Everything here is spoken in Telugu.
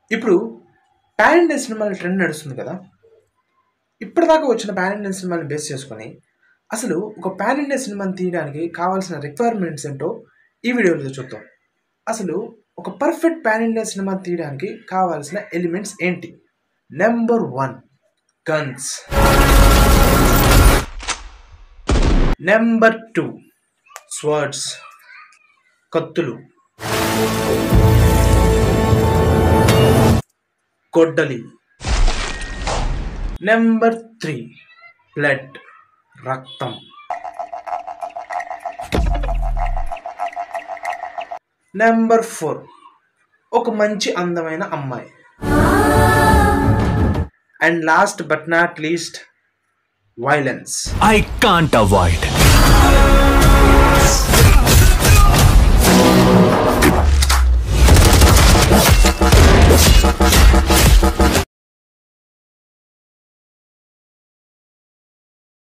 ఇప్పుడు పాన్ ఇండియా సినిమాల ట్రెండ్ నడుస్తుంది కదా ఇప్పటిదాకా వచ్చిన పాన్ ఇండియన్ సినిమాని బేస్ చేసుకొని అసలు ఒక పాన్ ఇండియా సినిమాని తీయడానికి కావాల్సిన రిక్వైర్మెంట్స్ ఏంటో ఈ వీడియోలో చూద్దాం అసలు ఒక పర్ఫెక్ట్ పాన్ ఇండియా సినిమా తీయడానికి కావాల్సిన ఎలిమెంట్స్ ఏంటి number one guns number two swords కత్తులు గొడ్డలి నెంబర్ త్రీ బ్లడ్ రక్తం నెంబర్ ఫోర్ ఒక మంచి అందమైన అమ్మాయి and last but not least violence I can't avoid.